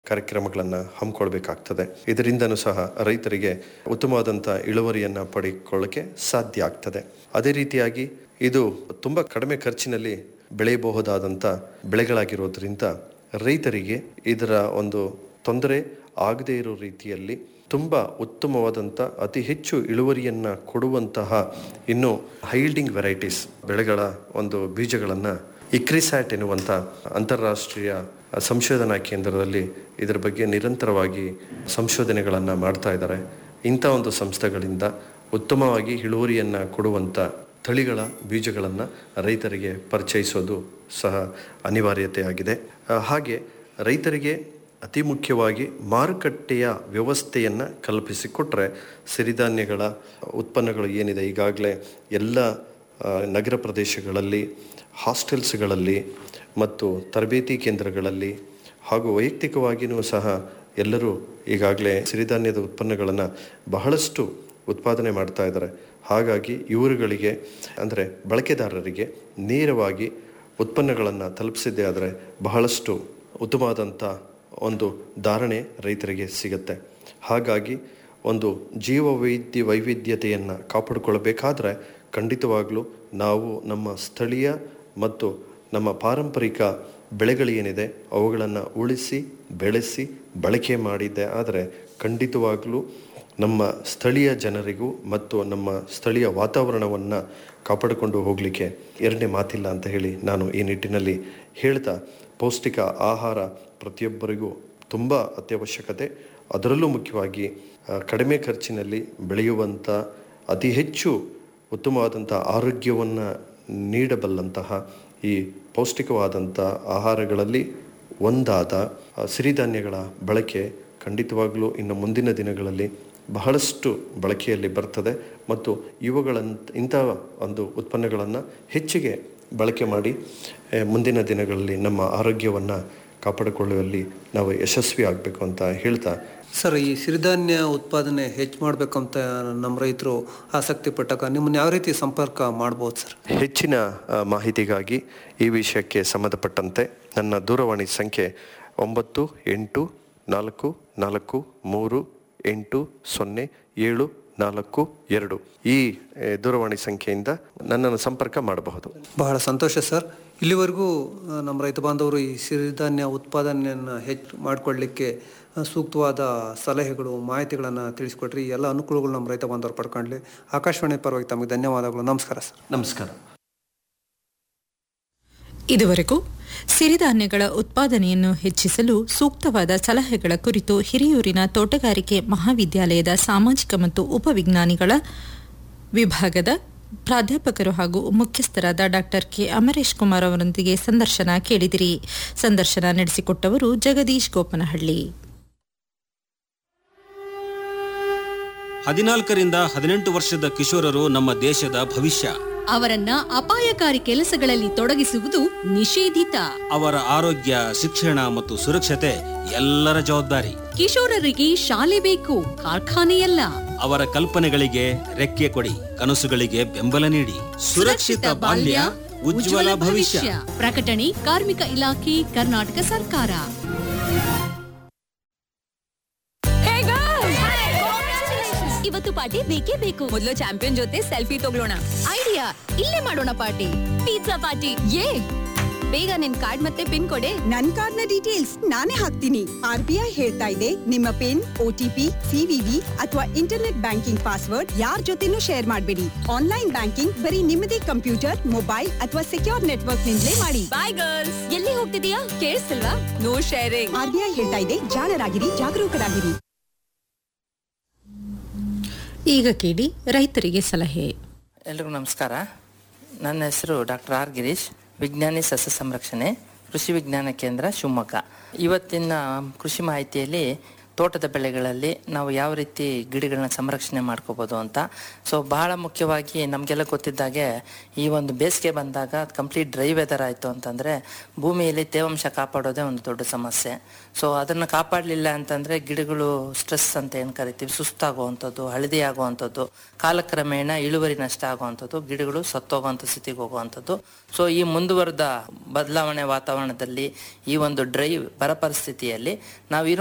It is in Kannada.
ಕಾರ್ಯಕ್ರಮಗಳನ್ನು ಹಮ್ಮಿಕೊಳ್ಬೇಕಾಗ್ತದೆ ಇದರಿಂದನೂ ಸಹ ರೈತರಿಗೆ ಉತ್ತಮವಾದಂಥ ಇಳುವರಿಯನ್ನು ಪಡೆದುಕೊಳ್ಳಕ್ಕೆ ಸಾಧ್ಯ ಆಗ್ತದೆ ಅದೇ ರೀತಿಯಾಗಿ ಇದು ತುಂಬ ಕಡಿಮೆ ಖರ್ಚಿನಲ್ಲಿ ಬೆಳೆಯಬಹುದಾದಂಥ ಬೆಳೆಗಳಾಗಿರೋದ್ರಿಂದ ರೈತರಿಗೆ ಇದರ ಒಂದು ತೊಂದರೆ ಆಗದೇ ಇರೋ ರೀತಿಯಲ್ಲಿ ತುಂಬ ಉತ್ತಮವಾದಂಥ ಅತಿ ಹೆಚ್ಚು ಇಳುವರಿಯನ್ನು ಕೊಡುವಂತಹ ಇನ್ನು ಹೈಲ್ಡಿಂಗ್ ವೆರೈಟೀಸ್ ಬೆಳೆಗಳ ಒಂದು ಬೀಜಗಳನ್ನು ಇಕ್ರಿಸ್ಯಾಟ್ ಎನ್ನುವಂಥ ಅಂತಾರಾಷ್ಟ್ರೀಯ ಸಂಶೋಧನಾ ಕೇಂದ್ರದಲ್ಲಿ ಇದರ ಬಗ್ಗೆ ನಿರಂತರವಾಗಿ ಸಂಶೋಧನೆಗಳನ್ನು ಮಾಡ್ತಾ ಇದ್ದಾರೆ ಇಂಥ ಒಂದು ಸಂಸ್ಥೆಗಳಿಂದ ಉತ್ತಮವಾಗಿ ಇಳುವರಿಯನ್ನು ಕೊಡುವಂಥ ತಳಿಗಳ ಬೀಜಗಳನ್ನು ರೈತರಿಗೆ ಪರಿಚಯಿಸೋದು ಸಹ ಅನಿವಾರ್ಯತೆಯಾಗಿದೆ ಆ, ಹಾಗೆ ರೈತರಿಗೆ ಅತಿ ಮುಖ್ಯವಾಗಿ ಮಾರುಕಟ್ಟೆಯ ವ್ಯವಸ್ಥೆಯನ್ನು ಕಲ್ಪಿಸಿಕೊಟ್ರೆ ಸಿರಿಧಾನ್ಯಗಳ ಉತ್ಪನ್ನಗಳು ಏನಿದೆ ಈಗಾಗಲೇ ಎಲ್ಲ ಆ, ನಗರ ಪ್ರದೇಶಗಳಲ್ಲಿ ಹಾಸ್ಟೆಲ್ಸ್ಗಳಲ್ಲಿ ಮತ್ತು ತರಬೇತಿ ಕೇಂದ್ರಗಳಲ್ಲಿ ಹಾಗೂ ವೈಯಕ್ತಿಕವಾಗಿಯೂ ಸಹ ಎಲ್ಲರೂ ಈಗಾಗಲೇ ಸಿರಿಧಾನ್ಯದ ಉತ್ಪನ್ನಗಳನ್ನು ಬಹಳಷ್ಟು ಉತ್ಪಾದನೆ ಮಾಡ್ತಾ ಇದ್ದಾರೆ ಹಾಗಾಗಿ ಇವರುಗಳಿಗೆ ಅಂದರೆ ಬಳಕೆದಾರರಿಗೆ ನೇರವಾಗಿ ಉತ್ಪನ್ನಗಳನ್ನು ತಲುಪಿಸಿದ್ದೇ ಆದರೆ ಬಹಳಷ್ಟು ಉತ್ತಮವಾದಂಥ ಒಂದು ಧಾರಣೆ ರೈತರಿಗೆ ಸಿಗುತ್ತೆ ಹಾಗಾಗಿ ಒಂದು ಜೀವ ವೈದ್ಯ ವೈವಿಧ್ಯತೆಯನ್ನು ಕಾಪಾಡಿಕೊಳ್ಳಬೇಕಾದ್ರೆ ಖಂಡಿತವಾಗಲೂ ನಾವು ನಮ್ಮ ಸ್ಥಳೀಯ ಮತ್ತು ನಮ್ಮ ಪಾರಂಪರಿಕ ಬೆಳೆಗಳೇನಿದೆ ಅವುಗಳನ್ನು ಉಳಿಸಿ ಬೆಳೆಸಿ ಬಳಕೆ ಮಾಡಿದ್ದೆ ಆದರೆ ಖಂಡಿತವಾಗಲೂ ನಮ್ಮ ಸ್ಥಳೀಯ ಜನರಿಗೂ ಮತ್ತು ನಮ್ಮ ಸ್ಥಳೀಯ ವಾತಾವರಣವನ್ನು ಕಾಪಾಡಿಕೊಂಡು ಹೋಗಲಿಕ್ಕೆ ಎರಡನೇ ಮಾತಿಲ್ಲ ಅಂತ ಹೇಳಿ ನಾನು ಈ ನಿಟ್ಟಿನಲ್ಲಿ ಹೇಳ್ತಾ ಪೌಷ್ಟಿಕ ಆಹಾರ ಪ್ರತಿಯೊಬ್ಬರಿಗೂ ತುಂಬ ಅತ್ಯವಶ್ಯಕತೆ ಅದರಲ್ಲೂ ಮುಖ್ಯವಾಗಿ ಆ, ಕಡಿಮೆ ಖರ್ಚಿನಲ್ಲಿ ಬೆಳೆಯುವಂಥ ಅತಿ ಹೆಚ್ಚು ಉತ್ತಮವಾದಂಥ ಆರೋಗ್ಯವನ್ನು ನೀಡಬಲ್ಲಂತಹ ಈ ಪೌಷ್ಟಿಕವಾದಂಥ ಆಹಾರಗಳಲ್ಲಿ ಒಂದಾದ ಆ, ಸಿರಿಧಾನ್ಯಗಳ ಬಳಕೆ ಖಂಡಿತವಾಗಲೂ ಇನ್ನು ಮುಂದಿನ ದಿನಗಳಲ್ಲಿ ಬಹಳಷ್ಟು ಬಳಕೆಯಲ್ಲಿ ಬರ್ತದೆ ಮತ್ತು ಇವುಗಳಂತ ಇಂಥ ಒಂದು ಉತ್ಪನ್ನಗಳನ್ನು ಹೆಚ್ಚಿಗೆ ಬಳಕೆ ಮಾಡಿ ಆ, ಮುಂದಿನ ದಿನಗಳಲ್ಲಿ ನಮ್ಮ ಆರೋಗ್ಯವನ್ನು ಕಾಪಾಡಿಕೊಳ್ಳುವಲ್ಲಿ ನಾವು ಯಶಸ್ವಿ ಆಗಬೇಕು ಅಂತ ಹೇಳ್ತಾ ಸರ್ ಈ ಸಿರಿಧಾನ್ಯ ಉತ್ಪಾದನೆ ಹೆಚ್ಚು ಮಾಡಬೇಕಂತ ನಮ್ಮ ರೈತರು ಆಸಕ್ತಿ ಪಟ್ಟಾಗ ನಿಮ್ಮನ್ನು ಯಾವ ರೀತಿ ಸಂಪರ್ಕ ಮಾಡ್ಬೋದು ಸರ್ ಹೆಚ್ಚಿನ ಆ, ಮಾಹಿತಿಗಾಗಿ ಈ ವಿಷಯಕ್ಕೆ ಸಂಬಂಧಪಟ್ಟಂತೆ ನನ್ನ ದೂರವಾಣಿ ಸಂಖ್ಯೆ ಒಂಬತ್ತು ಎಂಟು ನಾಲ್ಕು ನಾಲ್ಕು ಮೂರು ಎಂಟು ಸೊನ್ನೆ ಏಳು ನಾಲ್ಕು ಎರಡು ಈ ಆ, ದೂರವಾಣಿ ಸಂಖ್ಯೆಯಿಂದ ನನ್ನನ್ನು ಸಂಪರ್ಕ ಮಾಡಬಹುದು ಬಹಳ ಸಂತೋಷ ಸರ್ ಇಲ್ಲಿವರೆಗೂ ಆ, ನಮ್ಮ ರೈತ ಬಾಂಧವರು ಈ ಸಿರಿಧಾನ್ಯ ಉತ್ಪಾದನೆಯನ್ನು ಹೆಚ್ಚು ಮಾಡಿಕೊಳ್ಳಿಕ್ಕೆ ಆ, ಸೂಕ್ತವಾದ ಸಲಹೆಗಳು ಮಾಹಿತಿಗಳನ್ನು ತಿಳಿಸ್ಕೊಟ್ರಿ ಈ ಎಲ್ಲ ಅನುಕೂಲಗಳು ನಮ್ಮ ರೈತ ಬಾಂಧವರು ಪಡ್ಕೊಳ್ಳಿ ಆಕಾಶವಾಣಿ ಪರವಾಗಿ ತಮಗೆ ಧನ್ಯವಾದಗಳು ನಮಸ್ಕಾರ ಸರ್ ನಮಸ್ಕಾರ ಇದುವರೆಗೂ ಸಿರಿಧಾನ್ಯಗಳ ಉತ್ಪಾದನೆಯನ್ನು ಹೆಚ್ಚಿಸಲು ಸೂಕ್ತವಾದ ಸಲಹೆಗಳ ಕುರಿತು ಹಿರಿಯೂರಿನ ತೋಟಗಾರಿಕೆ ಮಹಾವಿದ್ಯಾಲಯದ ಸಾಮಾಜಿಕ ಮತ್ತು ಉಪವಿಜ್ಞಾನಿಗಳ ವಿಭಾಗದ ಪ್ರಾಧ್ಯಾಪಕರು ಹಾಗೂ ಮುಖ್ಯಸ್ಥರಾದ ಡಾಕ್ಟರ್ ಕೆ ಅಮರೇಶ್ ಕುಮಾರ್ ಅವರೊಂದಿಗೆ ಸಂದರ್ಶನ ಕೇಳಿದಿರಿ ಸಂದರ್ಶನ ನಡೆಸಿಕೊಟ್ಟವರು ಜಗದೀಶ್ ಗೋಪನಹಳ್ಳಿ ಹದಿನಾಲ್ಕರಿಂದ ಹದಿನೆಂಟು ವರ್ಷದ ಕಿಶೋರರು ನಮ್ಮ ದೇಶದ ಭವಿಷ್ಯ ಅವರನ್ನ ಅಪಾಯಕಾರಿ ಕೆಲಸಗಳಲ್ಲಿ ತೊಡಗಿಸುವುದು ನಿಷೇಧಿತ ಅವರ ಆರೋಗ್ಯ ಶಿಕ್ಷಣ ಮತ್ತು ಸುರಕ್ಷತೆ ಎಲ್ಲರ ಜವಾಬ್ದಾರಿ ಕಿಶೋರರಿಗೆ ಶಾಲೆ ಬೇಕು ಕಾರ್ಖಾನೆಯಲ್ಲ ಅವರ ಕಲ್ಪನೆಗಳಿಗೆ ರೆಕ್ಕೆ ಕೊಡಿ ಕನಸುಗಳಿಗೆ ಬೆಂಬಲ ನೀಡಿ ಸುರಕ್ಷಿತ ಬಾಲ್ಯ ಉಜ್ವಲ ಭವಿಷ್ಯ ಪ್ರಕಟಣೆ ಕಾರ್ಮಿಕ ಇಲಾಖೆ ಕರ್ನಾಟಕ ಸರ್ಕಾರ ಇವತ್ತು ಪಾರ್ಟಿ ಬೇಕೇ ಬೇಕು ಮೊದಲು ಚಾಂಪಿಯನ್ ಜೊತೆ ಸೆಲ್ಫಿ ತಗೊಳ್ಳೋಣ ಐಡಿಯಾ ಇಲ್ಲೇ ಮಾಡೋಣ ಪಾರ್ಟಿ ಪಿಜ್ಜಾ ಪಾರ್ಟಿ ಏ ಬೇಗ ನಿನ್ ಕಾರ್ಡ್ ಮತ್ತೆ ಪಿನ್ ಕೊಡೆ ನನ್ ಕಾರ್ಡ್ನ ಡೀಟೇಲ್ಸ್ ನಾನೇ ಹಾಕ್ತೀನಿ ಆರ್ ಬಿ ಐ ಹೇಳ್ತಾ ಇದೆ ನಿಮ್ಮ ಪಿನ್ ಒಟಿಪಿ ಸಿವಿವಿ ಅಥವಾ ಇಂಟರ್ನೆಟ್ ಬ್ಯಾಂಕಿಂಗ್ ಪಾಸ್ವರ್ಡ್ ಯಾರ್ ಜೊತೆನೂ ಶೇರ್ ಮಾಡಬೇಡಿ ಆನ್ಲೈನ್ ಬ್ಯಾಂಕಿಂಗ್ ಬರೀ ನಿಮ್ಮದೇ ಕಂಪ್ಯೂಟರ್ ಮೊಬೈಲ್ ಅಥವಾ ಸೆಕ್ಯೂರ್ ನೆಟ್ವರ್ಕ್ ನಿಂದಲೇ ಮಾಡಿ ಬಾಯ್ ಗರ್ಲ್ಸ್ ಎಲ್ಲಿ ಹೋಗ್ತಿದೀಯಾ ಕೇಳಿಸ್ತಿಲ್ವಾ no sharing R B I ಹೇಳ್ತಾ ಇದೆ ಜಾಣರಾಗಿರಿ ಜಾಗರೂಕರಾಗಿರಿ ಈಗ ಕೇಳಿ ರೈತರಿಗೆ ಸಲಹೆ ಎಲ್ರಿಗೂ ನಮಸ್ಕಾರ ನನ್ನ ಹೆಸರು ಡಾಕ್ಟರ್ ಆರ್ ಗಿರೀಶ್ ವಿಜ್ಞಾನಿ ಸಸ್ಯ ಸಂರಕ್ಷಣೆ ಕೃಷಿ ವಿಜ್ಞಾನ ಕೇಂದ್ರ ಶಿವಮೊಗ್ಗ ಇವತ್ತಿನ ಕೃಷಿ ಮಾಹಿತಿಯಲ್ಲಿ ತೋಟದ ಬೆಳೆಗಳಲ್ಲಿ ನಾವು ಯಾವ ರೀತಿ ಗಿಡಗಳನ್ನ ಸಂರಕ್ಷಣೆ ಮಾಡ್ಕೋಬೋದು ಅಂತ ಸೊ ಬಹಳ ಮುಖ್ಯವಾಗಿ ನಮಗೆಲ್ಲ ಗೊತ್ತಿದ್ದಾಗೆ ಈ ಒಂದು ಬೇಸಿಗೆ ಬಂದಾಗ ಕಂಪ್ಲೀಟ್ ಡ್ರೈ ವೆದರ್ ಆಯಿತು ಅಂತಂದರೆ ಭೂಮಿಯಲ್ಲಿ ತೇವಾಂಶ ಕಾಪಾಡೋದೇ ಒಂದು ದೊಡ್ಡ ಸಮಸ್ಯೆ ಸೊ ಅದನ್ನು ಕಾಪಾಡಲಿಲ್ಲ ಅಂತಂದರೆ ಗಿಡಗಳು ಸ್ಟ್ರೆಸ್ ಅಂತ ಏನು ಕರಿತೀವಿ ಸುಸ್ತಾಗುವಂಥದ್ದು ಹಳದಿ ಆಗುವಂಥದ್ದು ಕಾಲಕ್ರಮೇಣ ಇಳುವರಿ ನಷ್ಟ ಆಗುವಂಥದ್ದು ಗಿಡಗಳು ಸತ್ತೋಗುವಂಥ ಸ್ಥಿತಿಗೆ ಹೋಗುವಂಥದ್ದು ಸೊ ಈ ಮುಂದುವರೆದ ಬದಲಾವಣೆ ವಾತಾವರಣದಲ್ಲಿ ಈ ಒಂದು ಡ್ರೈ ಬರ ಪರಿಸ್ಥಿತಿಯಲ್ಲಿ ನಾವು